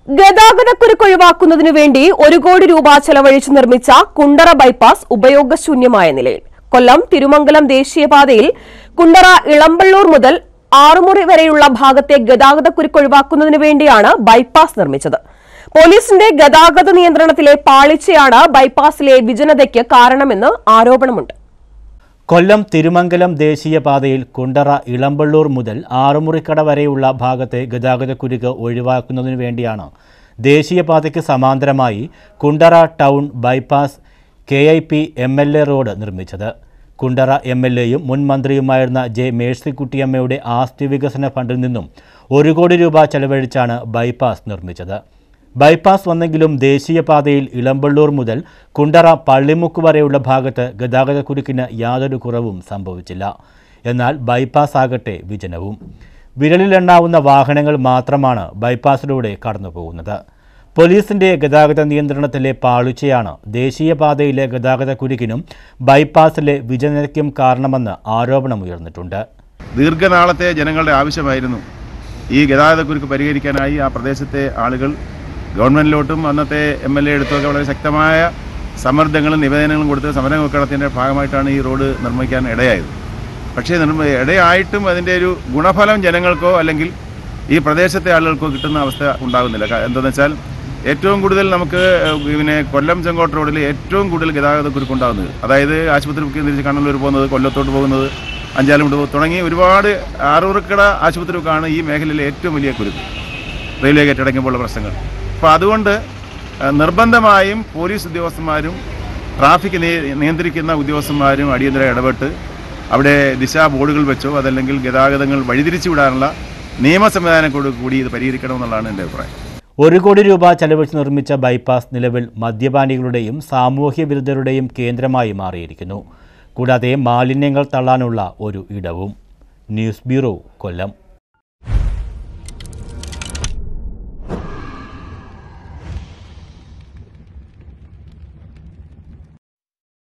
ഗതാഗതക്കുരുക്ക് ഒഴിവാക്കുന്നതിനു വേണ്ടി ഒരു കോടി രൂപ ചെലവഴിച്ച് നിർമ്മിച്ച കുണ്ടറ ബൈപ്പാസ് ഉപയോഗശൂന്യമായ നിലയിൽ കൊല്ലം തിരുമംഗലം ദേശീയപാതയിൽ കുണ്ടറ ഇളമ്പള്ളൂർ മുതൽ ആറുമുറി വരെയുള്ള ഭാഗത്തെ ഗതാഗതക്കുരുക്ക് ഒഴിവാക്കുന്നതിനു വേണ്ടിയാണ് ബൈപ്പാസ് നിർമ്മിച്ചത് പോലീസിന്റെ ഗതാഗത നിയന്ത്രണത്തിലെ പാളിച്ചയാണ് ബൈപ്പാസിലെ വിജനതയ്ക്ക് കാരണമെന്ന് ആരോപണമുണ്ട് കൊല്ലം തിരുമംഗലം ദേശീയപാതയിൽ കുണ്ടറ ഇളമ്പള്ളൂർ മുതൽ ആറുമുറിക്കട വരെയുള്ള ഭാഗത്തെ ഗതാഗതക്കുരുക്ക് ഒഴിവാക്കുന്നതിനു വേണ്ടിയാണ് ദേശീയപാതയ്ക്ക് സമാന്തരമായി Kundara town bypass K I P M L A road നിർമ്മിച്ചത് കുണ്ടറ എം എൽ എയും മുൻ മന്ത്രിയുമായിരുന്ന ജെ മേഴ്സിക്കുട്ടിയമ്മയുടെ ആസ്തി വികസന ഫണ്ടിൽ നിന്നും ഒരു കോടി രൂപ ചെലവഴിച്ചാണ് ബൈപ്പാസ് നിർമ്മിച്ചത് ബൈപ്പാസ് വന്നെങ്കിലും ദേശീയപാതയിൽ ഇളമ്പള്ളൂർ മുതൽ കുണ്ടറ പള്ളിമുക്ക് വരെയുള്ള ഭാഗത്ത് ഗതാഗതക്കുരുക്കിന് യാതൊരു കുറവും സംഭവിച്ചില്ല എന്നാൽ ബൈപ്പാസ് ആകട്ടെ വിജനവും വിരലിലെണ്ണാവുന്ന വാഹനങ്ങൾ മാത്രമാണ് ബൈപ്പാസിലൂടെ കടന്നുപോകുന്നത് പോലീസിന്റെ ഗതാഗത നിയന്ത്രണത്തിലെ പാളിച്ചയാണ് ദേശീയപാതയിലെ ഗതാഗതക്കുരുക്കിനും ബൈപ്പാസിലെ വിജനതയ്ക്കും കാരണമെന്ന് ആരോപണമുയർന്നിട്ടുണ്ട് ദീർഘനാളത്തെ ജനങ്ങളുടെ ആവശ്യമായിരുന്നു ഈ ഗതാഗതക്കുരുക്ക് പരിഹരിക്കാനായി ആ പ്രദേശത്തെ ആളുകൾ ഗവൺമെൻറ്റിലോട്ടും അന്നത്തെ എം എൽ എ എടുത്തൊക്കെ വളരെ ശക്തമായ സമ്മർദ്ദങ്ങളും നിവേദനങ്ങളും കൊടുത്ത് സമരങ്ങളൊക്കെ നടത്തിയതിൻ്റെ ഭാഗമായിട്ടാണ് ഈ റോഡ് നിർമ്മിക്കാൻ ഇടയായത് പക്ഷേ നിർമ്മ ഇടയായിട്ടും അതിൻ്റെ ഒരു ഗുണഫലം ജനങ്ങൾക്കോ അല്ലെങ്കിൽ ഈ പ്രദേശത്തെ ആളുകൾക്കോ കിട്ടുന്ന അവസ്ഥ ഉണ്ടാകുന്നില്ല ക- എന്താണെന്ന് വെച്ചാൽ ഏറ്റവും കൂടുതൽ നമുക്ക് ഏഹ്, പിന്നെ കൊല്ലം ചെങ്കോട്ട റോഡിൽ ഏറ്റവും കൂടുതൽ ഗതാഗതക്കുരുക്ക് ഉണ്ടാകുന്നത് അതായത് ആശുപത്രി കേന്ദ്രീകരിച്ച് കണ്ണൂർ പോകുന്നത് കൊല്ലത്തോട്ട് പോകുന്നത് അഞ്ചാലുമുട്ട് പോകുന്നത് തുടങ്ങി ഒരുപാട് ആറൂറക്കട ആശുപത്രിക്കാണ് ഈ മേഖലയിലെ ഏറ്റവും വലിയ കുരുക്ക് റെയിൽവേ ഗേറ്റ് അടയ്ക്കുമ്പോഴുള്ള പ്രശ്നങ്ങൾ അപ്പോൾ അതുകൊണ്ട് ആ, നിർബന്ധമായും പോലീസ് ഉദ്യോഗസ്ഥന്മാരും ട്രാഫിക് നിയ- നിയന്ത്രിക്കുന്ന ഉദ്യോഗസ്ഥന്മാരും അടിയന്തര ഇടപെട്ട് അവിടെ ദിശാ ബോർഡുകൾ വെച്ചോ അതല്ലെങ്കിൽ ഗതാഗതങ്ങൾ വഴിതിരിച്ചു വിടാനുള്ള നിയമ സംവിധാനത്തോടു കൂടി ഇത് പരിഹരിക്കണമെന്നുള്ളതാണ് എൻ്റെ അഭിപ്രായം ഒരു കോടി രൂപ ചെലവഴിച്ച് നിർമ്മിച്ച ബൈപ്പാസ് നിലവിൽ മദ്യപാനികളുടെയും സാമൂഹ്യ വിരുദ്ധരുടെയും കേന്ദ്രമായി മാറിയിരിക്കുന്നു കൂടാതെ മാലിന്യങ്ങൾ തള്ളാനുള്ള ഒരു ഇടവും ന്യൂസ് ബ്യൂറോ കൊല്ലം